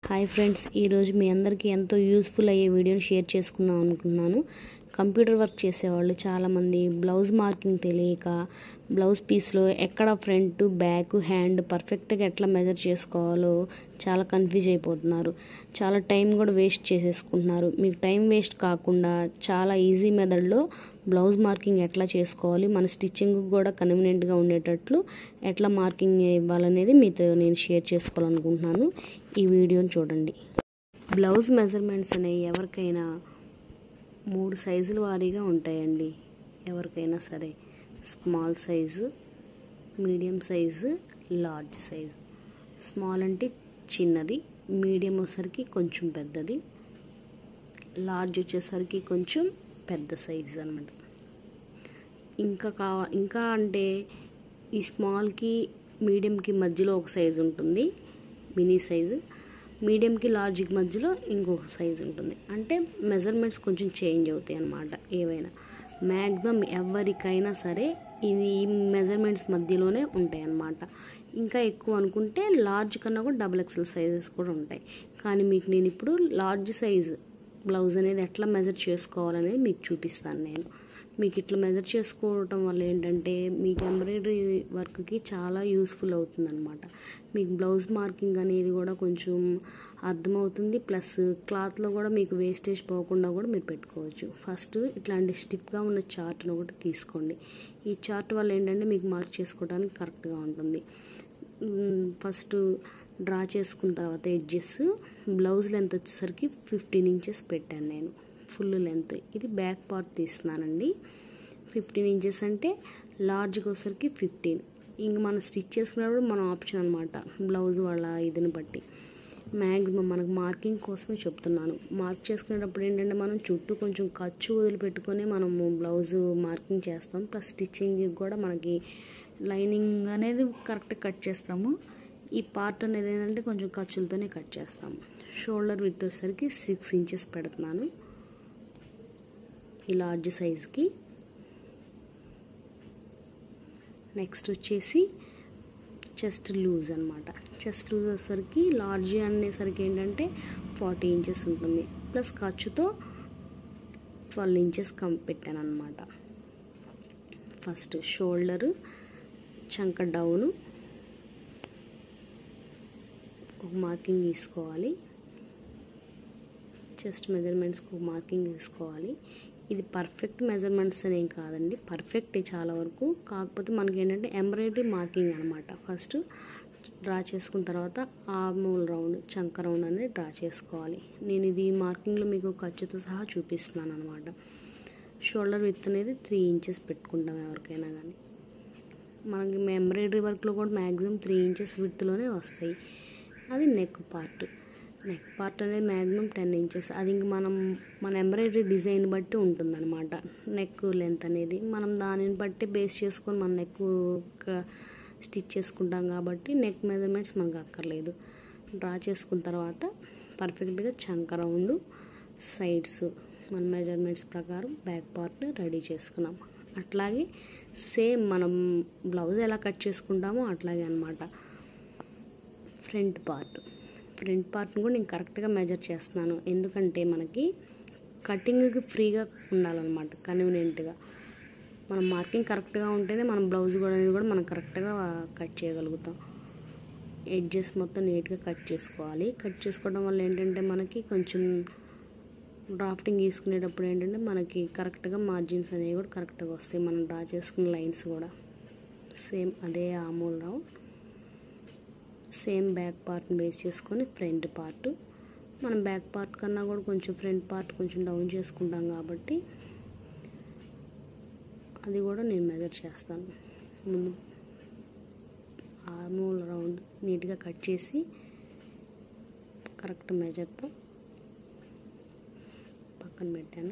hi friends ఈరోజు మీ అందరికీ ఎంతో యూస్ఫుల్ అయ్యే వీడియోని షేర్ చేసుకుందాం అనుకుంటున్నాను కంప్యూటర్ వర్క్ చేసేవాళ్ళు చాలామంది బ్లౌజ్ మార్కింగ్ తెలియక బ్లౌజ్ పీస్లో ఎక్కడ ఫ్రంట్ బ్యాక్ హ్యాండ్ పర్ఫెక్ట్గా ఎట్లా మెజర్ చేసుకోవాలో చాలా కన్ఫ్యూజ్ అయిపోతున్నారు చాలా టైం కూడా వేస్ట్ చేసేసుకుంటున్నారు మీకు టైం వేస్ట్ కాకుండా చాలా ఈజీ మెథడ్లో బ్లౌజ్ మార్కింగ్ ఎట్లా చేసుకోవాలి మన స్టిచ్చింగ్ కూడా కన్వీనియంట్గా ఉండేటట్లు ఎట్లా మార్కింగ్ ఇవ్వాలనేది మీతో నేను షేర్ చేసుకోవాలనుకుంటున్నాను ఈ వీడియోని చూడండి బ్లౌజ్ మెజర్మెంట్స్ అనేవి ఎవరికైనా మూడు సైజుల వారీగా ఉంటాయండి ఎవరికైనా సరే small size medium size large size small అంటే చిన్నది మీడియం వచ్చేసరికి కొంచెం పెద్దది లార్జ్ వచ్చేసరికి కొంచెం పెద్ద సైజు అనమాట ఇంకా కావా ఇంకా అంటే ఈ స్మాల్కి మీడియంకి మధ్యలో ఒక సైజు ఉంటుంది మినీ సైజు మీడియంకి లార్జ్కి మధ్యలో ఇంకొక సైజు ఉంటుంది అంటే మెజర్మెంట్స్ కొంచెం చేంజ్ అవుతాయి అన్నమాట ఏవైనా మ్యాక్సిమం ఎవరికైనా సరే ఇది ఈ మెజర్మెంట్స్ మధ్యలోనే ఉంటాయి అన్నమాట ఇంకా ఎక్కువ అనుకుంటే లార్జ్ కన్నా కూడా డబుల్ ఎక్సెల్ సైజెస్ కూడా ఉంటాయి కానీ మీకు నేను ఇప్పుడు లార్జ్ సైజ్ బ్లౌజ్ అనేది ఎట్లా మెజర్ చేసుకోవాలనేది మీకు చూపిస్తాను నేను మీకు ఇట్లా మెజర్ చేసుకోవటం వల్ల ఏంటంటే మీకు ఎంబ్రాయిడరీ వర్క్కి చాలా యూస్ఫుల్ అవుతుంది అనమాట మీకు బ్లౌజ్ మార్కింగ్ అనేది కూడా కొంచెం అర్థమవుతుంది ప్లస్ క్లాత్లో కూడా మీకు వేస్టేజ్ పోకుండా కూడా మీరు పెట్టుకోవచ్చు ఫస్ట్ ఇట్లాంటి స్టిఫ్గా ఉన్న చార్ట్ను ఒకటి తీసుకోండి ఈ చార్ట్ వల్ల ఏంటంటే మీకు మార్క్ చేసుకోవడానికి కరెక్ట్గా ఉంటుంది ఫస్ట్ డ్రా చేసుకున్న తర్వాత ఎడ్జెస్ బ్లౌజ్ లెంత్ వచ్చేసరికి ఫిఫ్టీన్ ఇంచెస్ పెట్టాను నేను ఫుల్ లెంత్ ఇది బ్యాక్ పార్ట్ తీస్తున్నానండి ఫిఫ్టీన్ ఇంచెస్ అంటే లార్జ్గా వచ్చేసరికి ఫిఫ్టీన్ ఇంక మనం స్టిచ్ చేసుకున్నప్పుడు మన ఆప్షన్ అనమాట బ్లౌజ్ వాళ్ళ ఇదిని బట్టి మ్యాక్సిమం మనకు మార్కింగ్ కోసమే చెప్తున్నాను మార్క్ చేసుకునేటప్పుడు ఏంటంటే మనం చుట్టూ కొంచెం ఖర్చు వదిలిపెట్టుకొని మనము బ్లౌజ్ మార్కింగ్ చేస్తాం ప్లస్ స్టిచ్చింగ్ కూడా మనకి లైనింగ్ అనేది కరెక్ట్ కట్ చేస్తాము ఈ పార్ట్ అనేది ఏంటంటే కొంచెం ఖర్చులతోనే కట్ చేస్తాము షోల్డర్ విత్ వచ్చేసరికి సిక్స్ ఇంచెస్ పెడుతున్నాను ఈ లార్జ్ సైజ్కి నెక్స్ట్ వచ్చేసి చెస్ట్ లూజ్ అనమాట చెస్ట్ లూజ్ వచ్చేసరికి లార్జ్ అనేసరికి ఏంటంటే ఫార్టీ ఇంచెస్ ఉంటుంది ప్లస్ ఖర్చుతో ట్వెల్వ్ ఇంచెస్ కం పెట్టాను అనమాట ఫస్ట్ షోల్డరు చంక డౌను ఒక మార్కింగ్ తీసుకోవాలి చెస్ట్ మెజర్మెంట్స్కి ఒక మార్కింగ్ తీసుకోవాలి ఇది పర్ఫెక్ట్ మెజర్మెంట్స్ అనేం కాదండి పర్ఫెక్ట్ చాలా వరకు కాకపోతే మనకి ఏంటంటే ఎంబ్రాయిడరీ మార్కింగ్ అనమాట ఫస్ట్ డ్రా చేసుకున్న తర్వాత ఆర్మూల్ రౌండ్ చంక రౌండ్ అనేది డ్రా చేసుకోవాలి నేను ఇది మార్కింగ్లో మీకు ఖర్చుతో సహా చూపిస్తున్నాను అనమాట షోల్డర్ విత్ అనేది త్రీ ఇంచెస్ పెట్టుకుంటాం ఎవరికైనా కానీ మనకి ఎంబ్రాయిడరీ వర్క్లో కూడా మ్యాక్సిమం త్రీ ఇంచెస్ విత్లోనే వస్తాయి అది నెక్ పార్ట్ నెక్ పార్ట్ అనేది మ్యాక్సిమం టెన్ ఇంచెస్ అది ఇంక మనం మన ఎంబ్రాయిడరీ డిజైన్ బట్టి ఉంటుందన్నమాట నెక్ లెంత్ అనేది మనం దానిని బట్టి బేస్ చేసుకొని మన నెక్ స్టిచ్ చేసుకుంటాం కాబట్టి నెక్ మెజర్మెంట్స్ మనకు అక్కర్లేదు డ్రా చేసుకున్న తర్వాత పర్ఫెక్ట్గా చంక రౌండ్ సైడ్స్ మన మెజర్మెంట్స్ ప్రకారం బ్యాక్ పార్ట్ రెడీ చేసుకున్నాం అట్లాగే సేమ్ మనం బ్లౌజ్ ఎలా కట్ చేసుకుంటామో అట్లాగే అనమాట ఫ్రంట్ పార్ట్ ఫ్రంట్ పార్ట్ని కూడా నేను కరెక్ట్గా మెజర్ చేస్తున్నాను ఎందుకంటే మనకి కటింగ్కి ఫ్రీగా ఉండాలన్నమాట కన్వీనియంట్గా మనం మార్కింగ్ కరెక్ట్గా ఉంటేనే మనం బ్లౌజ్ కూడా అనేది కూడా మనం కరెక్ట్గా కట్ చేయగలుగుతాం ఎడ్జెస్ మొత్తం నీట్గా కట్ చేసుకోవాలి కట్ చేసుకోవడం వల్ల ఏంటంటే మనకి కొంచెం డ్రాఫ్టింగ్ తీసుకునేటప్పుడు ఏంటంటే మనకి కరెక్ట్గా మార్జిన్స్ అనేవి కూడా కరెక్ట్గా వస్తాయి మనం డ్రా చేసుకున్న లైన్స్ కూడా సేమ్ అదే ఆమూల్ రౌండ్ సేమ్ బ్యాక్ పార్ట్ని బేస్ చేసుకొని ఫ్రంట్ పార్ట్ మనం బ్యాక్ పార్ట్ కన్నా కూడా కొంచెం ఫ్రంట్ పార్ట్ కొంచెం డౌన్ చేసుకుంటాం కాబట్టి అది కూడా నేను మెజర్ చేస్తాను ముందు ఆర్మోల్ రౌండ్ నీట్గా కట్ చేసి కరెక్ట్ మెజర్తో పక్కన పెట్టాను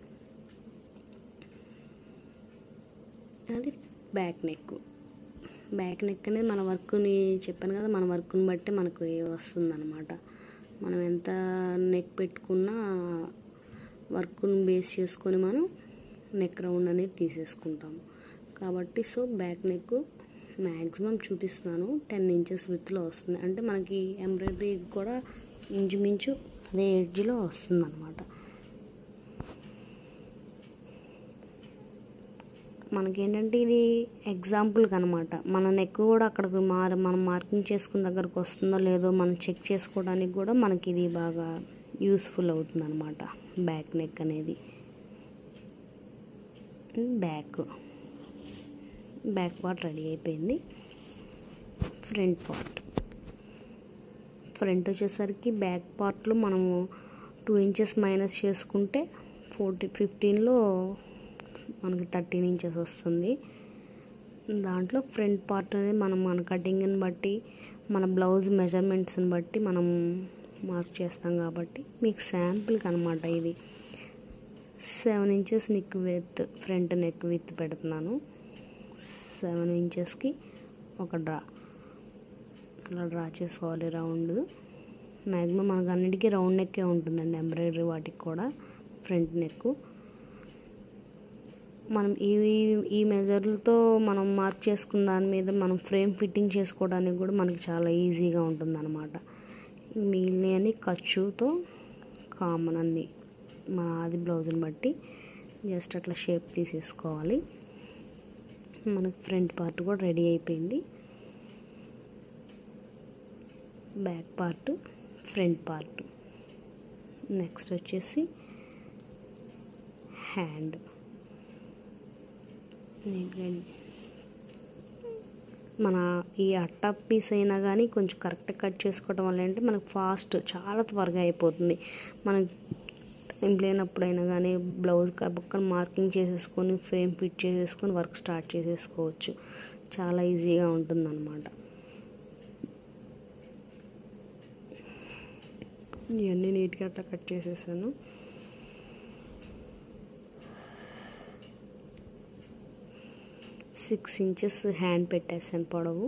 అది బ్యాక్ నెక్ బ్యాక్ నెక్ అనేది మన వర్క్ని చెప్పాను కదా మన వర్క్ని బట్టి మనకు వస్తుంది అనమాట మనం ఎంత నెక్ పెట్టుకున్నా వర్క్ని బేస్ చేసుకొని మనం నెక్ రౌండ్ అనేది తీసేసుకుంటాము కాబట్టి సో బ్యాక్ నెక్ మ్యాక్సిమం చూపిస్తున్నాను టెన్ ఇంచెస్ విత్లో వస్తుంది అంటే మనకి ఎంబ్రాయిడరీ కూడా ఇంచుమించు అదే ఎడ్జ్లో వస్తుందన్నమాట మనకేంటంటే ఇది ఎగ్జాంపుల్కి అనమాట మన నెక్ కూడా అక్కడికి మార్ మనం మార్కింగ్ చేసుకున్న దగ్గరకు వస్తుందో లేదో మనం చెక్ చేసుకోవడానికి కూడా మనకి ఇది బాగా యూస్ఫుల్ అవుతుంది అనమాట బ్యాక్ నెక్ అనేది బ్యాక్ బ్యాక్ పార్ట్ రెడీ అయిపోయింది ఫ్రంట్ పార్ట్ ఫ్రంట్ వచ్చేసరికి బ్యాక్ పార్ట్లో మనము టూ ఇంచెస్ మైనస్ చేసుకుంటే ఫోర్టీ ఫిఫ్టీన్లో మనకి థర్టీన్ ఇంచెస్ వస్తుంది దాంట్లో ఫ్రంట్ పార్ట్ అనేది మనం మన కటింగ్ని బట్టి మన బ్లౌజ్ మెజర్మెంట్స్ని బట్టి మనం మార్క్ చేస్తాం కాబట్టి మీకు శాంపుల్కి అనమాట ఇది seven inches neck width front neck width పెడుతున్నాను సెవెన్ ఇంచెస్కి ఒక డ్రా అలా డ్రా చేసుకోవాలి రౌండ్ మ్యాక్సిమం మనకు అన్నిటికీ రౌండ్ నెక్కే ఉంటుందండి ఎంబ్రాయిడరీ వాటికి కూడా ఫ్రంట్ నెక్ మనం ఈ ఈ మెజర్లతో మనం మార్క్ చేసుకున్న దాని మీద మనం ఫ్రేమ్ ఫిట్టింగ్ చేసుకోవడానికి కూడా మనకి చాలా ఈజీగా ఉంటుంది అనమాట మిగిలినవి ఖర్చుతో కామన్ అన్ని మా ఆది బ్లౌజ్ని బట్టి జస్ట్ అట్లా షేప్ తీసేసుకోవాలి మనకి ఫ్రంట్ పార్ట్ కూడా రెడీ అయిపోయింది back part front part next వచ్చేసి హ్యాండ్ మన ఈ అట్ట పీస్ అయినా కానీ కొంచెం కరెక్ట్ కట్ చేసుకోవడం వల్ల ఏంటంటే మనకు ఫాస్ట్ చాలా త్వరగా అయిపోతుంది మనకి టైం లేనప్పుడైనా కానీ బ్లౌజ్ పక్కన మార్కింగ్ చేసేసుకొని ఫ్రేమ్ ఫిట్ చేసేసుకొని వర్క్ స్టార్ట్ చేసేసుకోవచ్చు చాలా ఈజీగా ఉంటుందన్నమాట ఇవన్నీ నీట్గా అట్లా కట్ చేసేసాను సిక్స్ ఇంచెస్ హ్యాండ్ పెట్టేసాను పొడవు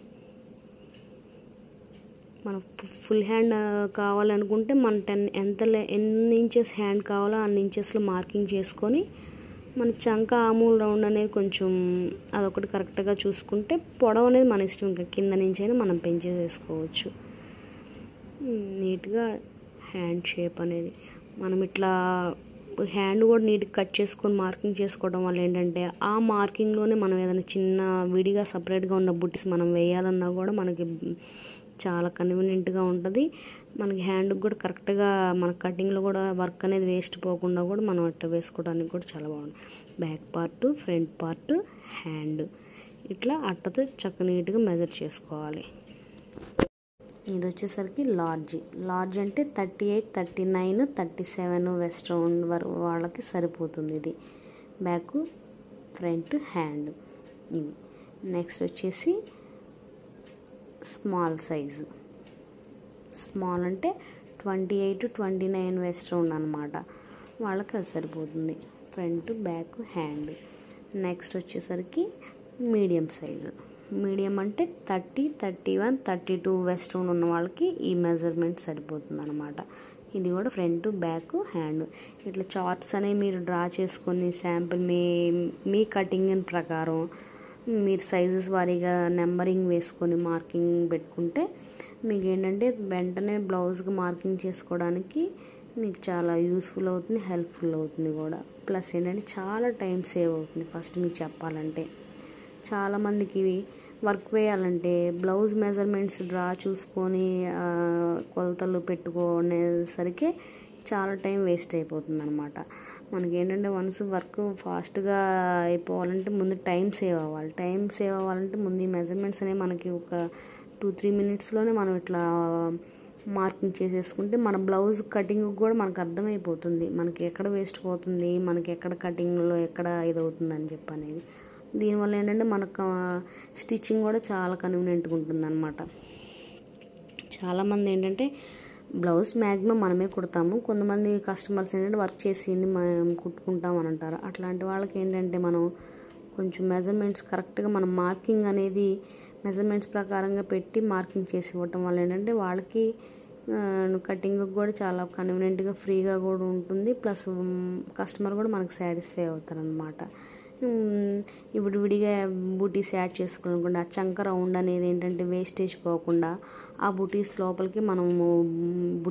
మన ఫుల్ హ్యాండ్ కావాలనుకుంటే మన టెన్ ఎంత ఎన్ని ఇంచెస్ హ్యాండ్ కావాలో అన్ని ఇంచెస్లో మార్కింగ్ చేసుకొని మన చంక ఆమూల్ రౌండ్ అనేది కొంచెం అదొకటి కరెక్ట్గా చూసుకుంటే పొడవు అనేది మన ఇష్టం ఇంకా కింద నుంచి అయినా మనం పెంచేసేసుకోవచ్చు నీట్గా హ్యాండ్ షేప్ అనేది మనం ఇట్లా హ్యాండ్ కూడా నీట్గా కట్ చేసుకొని మార్కింగ్ చేసుకోవడం వల్ల ఏంటంటే ఆ మార్కింగ్లోనే మనం ఏదైనా చిన్న విడిగా సపరేట్గా ఉన్న బుట్టిస్ మనం వేయాలన్నా కూడా మనకి చాలా కన్వీనియంట్గా ఉంటుంది మనకి హ్యాండ్కి కూడా కరెక్ట్గా మన కటింగ్లో కూడా వర్క్ అనేది వేస్ట్ పోకుండా కూడా మనం అట్లా వేసుకోవడానికి కూడా చాలా బాగుంది back part front part hand ఇట్లా అట్టతో చక్క నీట్గా మెజర్ చేసుకోవాలి ఇది వచ్చేసరికి లార్జ్ లార్జ్ అంటే thirty eight thirty nine thirty seven waist round వరకు వాళ్ళకి సరిపోతుంది ఇది బ్యాక్ ఫ్రంట్ హ్యాండ్ ఇవి నెక్స్ట్ వచ్చేసి స్మాల్ సైజు స్మాల్ అంటే twenty eight twenty nine waist round అనమాట వాళ్ళకి అది సరిపోతుంది ఫ్రంట్ బ్యాక్ హ్యాండ్ నెక్స్ట్ వచ్చేసరికి మీడియం సైజు మీడియం అంటే thirty thirty one thirty two waist round ఉన్న వాళ్ళకి ఈ మెజర్మెంట్ సరిపోతుంది అనమాట ఇది కూడా ఫ్రంట్ బ్యాక్ హ్యాండ్ ఇట్లా చార్ట్స్ అనేవి మీరు డ్రా చేసుకొని శాంపిల్ మీ మీ కటింగ్ ప్రకారం మీరు సైజెస్ వారీగా నెంబరింగ్ వేసుకొని మార్కింగ్ పెట్టుకుంటే మీకు ఏంటంటే వెంటనే బ్లౌజ్కి మార్కింగ్ చేసుకోవడానికి మీకు చాలా యూస్ఫుల్ అవుతుంది హెల్ప్ఫుల్ అవుతుంది కూడా ప్లస్ ఏంటంటే చాలా టైం సేవ్ అవుతుంది ఫస్ట్ మీకు చెప్పాలంటే చాలామందికి వర్క్ వేయాలంటే బ్లౌజ్ మెజర్మెంట్స్ డ్రా చూసుకొని కొలతలు పెట్టుకునేసరికి చాలా టైం వేస్ట్ అయిపోతుంది అనమాట మనకి ఏంటంటే వన్స్ వర్క్ ఫాస్ట్గా అయిపోవాలంటే ముందు టైం సేవ్ అవ్వాలి టైం సేవ్ అవ్వాలంటే ముందు ఈ మెజర్మెంట్స్ అనేవి మనకి ఒక టూ త్రీ మినిట్స్లోనే మనం ఇట్లా మార్కింగ్ చేసేసుకుంటే మన బ్లౌజ్ కటింగ్ కూడా మనకు అర్థమైపోతుంది మనకి ఎక్కడ వేస్ట్ పోతుంది మనకి ఎక్కడ కటింగ్లో ఎక్కడ ఇది అవుతుంది అని చెప్పి అనేది దీనివల్ల ఏంటంటే మనకు స్టిచ్చింగ్ కూడా చాలా కన్వీనియంట్గా ఉంటుంది అనమాట చాలామంది ఏంటంటే బ్లౌజ్ మ్యాక్సిమం మనమే కుడతాము కొంతమంది కస్టమర్స్ ఏంటంటే వర్క్ చేసేయండి మేము కుట్టుకుంటాం అని అంటారు అట్లాంటి వాళ్ళకి ఏంటంటే మనం కొంచెం మెజర్మెంట్స్ కరెక్ట్గా మనం మార్కింగ్ అనేది మెజర్మెంట్స్ ప్రకారంగా పెట్టి మార్కింగ్ చేసి ఇవ్వటం వల్ల ఏంటంటే వాళ్ళకి కటింగ్ కూడా చాలా కన్వీనియంట్గా ఫ్రీగా కూడా ఉంటుంది ప్లస్ కస్టమర్ కూడా మనకు సాటిస్ఫై అవుతారనమాట ఇప్పుడు విడిగా బూటీస్ యాడ్ చేసుకోవాలనుకోండి ఆ చంక రౌండ్ అనేది ఏంటంటే వేస్టేజ్ పోకుండా ఆ బూటీస్ లోపలికి మనము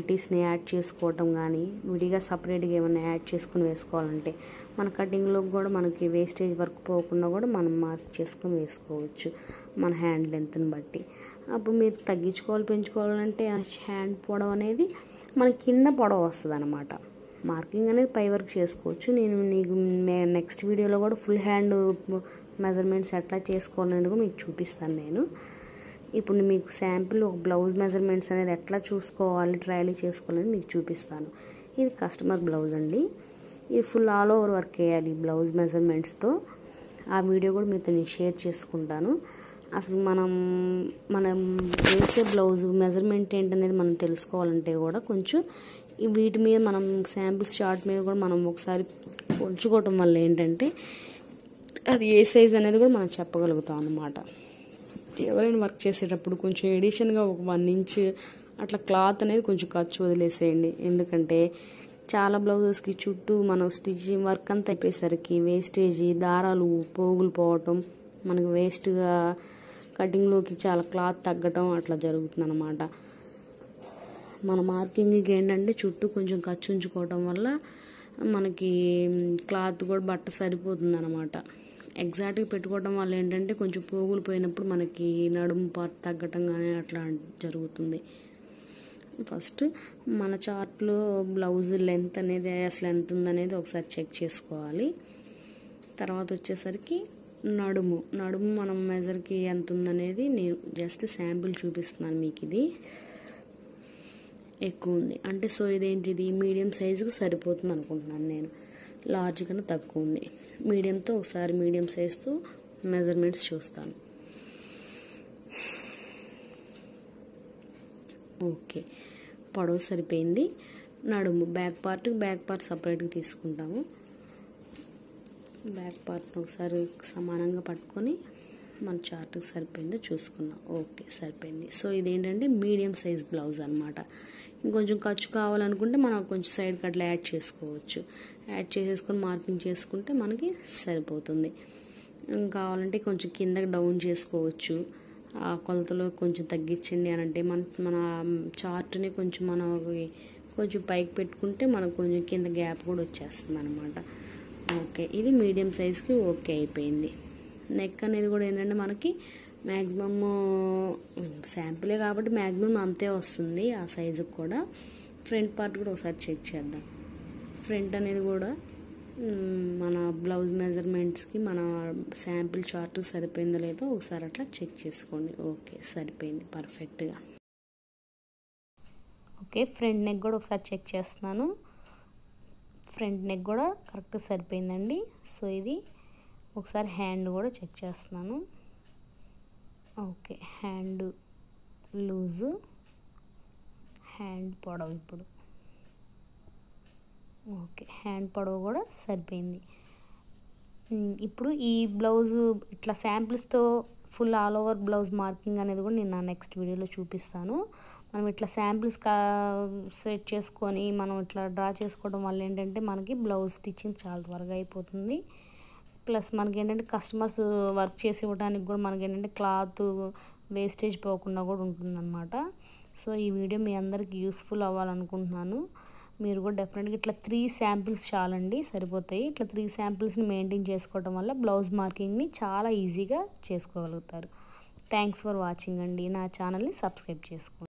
బుటీస్ని యాడ్ చేసుకోవటం కానీ విడిగా సపరేట్గా ఏమైనా యాడ్ చేసుకుని వేసుకోవాలంటే మన కటింగ్లో కూడా మనకి వేస్టేజ్ వర్క్ పోకుండా కూడా మనం మార్క్ చేసుకొని వేసుకోవచ్చు మన హ్యాండ్ లెంత్ని బట్టి అప్పుడు మీరు తగ్గించుకోవాలి పెంచుకోవాలంటే హ్యాండ్ పొడవు అనేది మన కింద పొడవు వస్తుంది అనమాట మార్కింగ్ అనేది పై వరకు చేసుకోవచ్చు నేను నీకు నెక్స్ట్ వీడియోలో కూడా ఫుల్ హ్యాండ్ మెజర్మెంట్స్ ఎట్లా చేసుకోవాలనేది కూడా మీకు చూపిస్తాను నేను ఇప్పుడు మీకు శాంపిల్ ఒక బ్లౌజ్ మెజర్మెంట్స్ అనేది ఎట్లా చూసుకోవాలి ట్రయల్ చేసుకోవాలని మీకు చూపిస్తాను ఇది కస్టమర్ బ్లౌజ్ అండి ఇది ఫుల్ ఆల్ ఓవర్ వర్క్ వేయాలి బ్లౌజ్ మెజర్మెంట్స్తో ఆ వీడియో కూడా మీతో నేను షేర్ చేసుకుంటాను అసలు మనం మనం వేసే బ్లౌజ్ మెజర్మెంట్ ఏంటనేది మనం తెలుసుకోవాలంటే కూడా కొంచెం వీటి మీద మనం శాంపిల్స్ చార్ట్ మీద కూడా మనం ఒకసారి పొడుచుకోవటం వల్ల ఏంటంటే అది ఏ సైజ్ అనేది కూడా మనం చెప్పగలుగుతాం అన్నమాట ఎవరైనా వర్క్ చేసేటప్పుడు కొంచెం ఎడిషన్గా ఒక వన్ ఇంచ్ అట్లా క్లాత్ అనేది కొంచెం ఖర్చు వదిలేసేయండి ఎందుకంటే చాలా బ్లౌజెస్కి చుట్టూ మనం స్టిచ్చింగ్ వర్క్ అంతా అయిపోయేసరికి వేస్టేజీ దారాలు పోగులు పోవటం మనకు వేస్ట్గా కటింగ్లోకి చాలా క్లాత్ తగ్గటం అట్లా జరుగుతుంది అనమాట మన మార్కింగ్కి ఏంటంటే చుట్టూ కొంచెం ఖర్చు ఉంచుకోవటం వల్ల మనకి క్లాత్ కూడా బట్ట సరిపోతుంది అనమాట ఎగ్జాక్ట్గా పెట్టుకోవడం వల్ల ఏంటంటే కొంచెం పోగులు పోయినప్పుడు మనకి నడుము పార్ట్ తగ్గటం కానీ అట్లా జరుగుతుంది ఫస్ట్ మన చార్ట్లో బ్లౌజ్ లెంత్ అనేది అసలు ఎంత ఉందనేది ఒకసారి చెక్ చేసుకోవాలి తర్వాత వచ్చేసరికి నడుము నడుము మనం మెజర్కి ఎంత ఉందనేది నేను జస్ట్ శాంపుల్ చూపిస్తున్నాను మీకు ఇది ఎక్కువ ఉంది అంటే సో ఇదేంటిది మీడియం సైజుకి సరిపోతుంది అనుకుంటున్నాను నేను లార్జ్ కన్నా తక్కువ ఉంది మీడియంతో ఒకసారి మీడియం సైజ్తో మెజర్మెంట్స్ చూస్తాను ఓకే పొడవు సరిపోయింది నడుము బ్యాక్ పార్ట్ బ్యాక్ పార్ట్ సపరేట్గా తీసుకుంటాము బ్యాక్ పార్ట్ని ఒకసారి సమానంగా పట్టుకొని మన చార్ట్కి సరిపోయిందో చూసుకున్నాం ఓకే సరిపోయింది సో ఇదేంటంటే మీడియం సైజ్ బ్లౌజ్ అనమాట ఇంకొంచెం ఖర్చు కావాలనుకుంటే మనం కొంచెం సైడ్ కట్లా యాడ్ చేసుకోవచ్చు యాడ్ చేసేసుకొని మార్కింగ్ చేసుకుంటే మనకి సరిపోతుంది కావాలంటే కొంచెం కిందకి డౌన్ చేసుకోవచ్చు ఆ కొలతలో కొంచెం తగ్గించండి అని అంటే మన మన చార్ట్ని కొంచెం మనం కొంచెం పైకి పెట్టుకుంటే మనకు కొంచెం కింద గ్యాప్ కూడా వచ్చేస్తుంది అనమాట ఓకే ఇది మీడియం సైజ్కి ఓకే అయిపోయింది నెక్ అనేది కూడా ఏంటంటే మనకి మ్యాక్సిమమ్ శాంపులే కాబట్టి మ్యాక్సిమం అంతే వస్తుంది ఆ సైజుకి కూడా ఫ్రంట్ పార్ట్ కూడా ఒకసారి చెక్ చేద్దాం ఫ్రంట్ అనేది కూడా మన బ్లౌజ్ మెజర్మెంట్స్కి మన శాంపిల్ చార్ట్ సరిపోయిందో లేదో ఒకసారి అట్లా చెక్ చేసుకోండి ఓకే సరిపోయింది పర్ఫెక్ట్గా ఓకే ఫ్రంట్ నెక్ కూడా ఒకసారి చెక్ చేస్తున్నాను ఫ్రంట్ నెక్ కూడా కరెక్ట్ సరిపోయిందండి సో ఇది ఒకసారి హ్యాండ్ కూడా చెక్ చేస్తున్నాను ఓకే హ్యాండ్ లూజు హ్యాండ్ పొడవు ఇప్పుడు ఓకే హ్యాండ్ పొడవు కూడా సరిపోయింది ఇప్పుడు ఈ బ్లౌజ్ ఇట్లా శాంపిల్స్తో full all over blouse marking అనేది కూడా నేను నా నెక్స్ట్ వీడియోలో చూపిస్తాను మనం ఇట్లా శాంపిల్స్ కా సెట్ చేసుకొని మనం ఇట్లా డ్రా చేసుకోవడం వల్ల ఏంటంటే మనకి బ్లౌజ్ స్టిచ్చింగ్ చాలా త్వరగా అయిపోతుంది ప్లస్ మనకి ఏంటంటే కస్టమర్స్ వర్క్ చేసి ఇవ్వడానికి కూడా మనకి ఏంటంటే క్లాత్ వేస్టేజ్ పోకుండా కూడా ఉంటుందన్నమాట సో ఈ వీడియో మీ అందరికి యూస్ఫుల్ అవ్వాలనుకుంటున్నాను మీరు కూడా డెఫినెట్గా ఇట్లా త్రీ శాంపిల్స్ చాలండి సరిపోతాయి ఇట్లా త్రీ శాంపిల్స్ని మెయింటైన్ చేసుకోవడం వల్ల బ్లౌజ్ మార్కింగ్ని చాలా ఈజీగా చేసుకోగలుగుతారు థ్యాంక్స్ ఫర్ వాచింగ్ అండి నా ఛానల్ని సబ్స్క్రైబ్ చేసుకోండి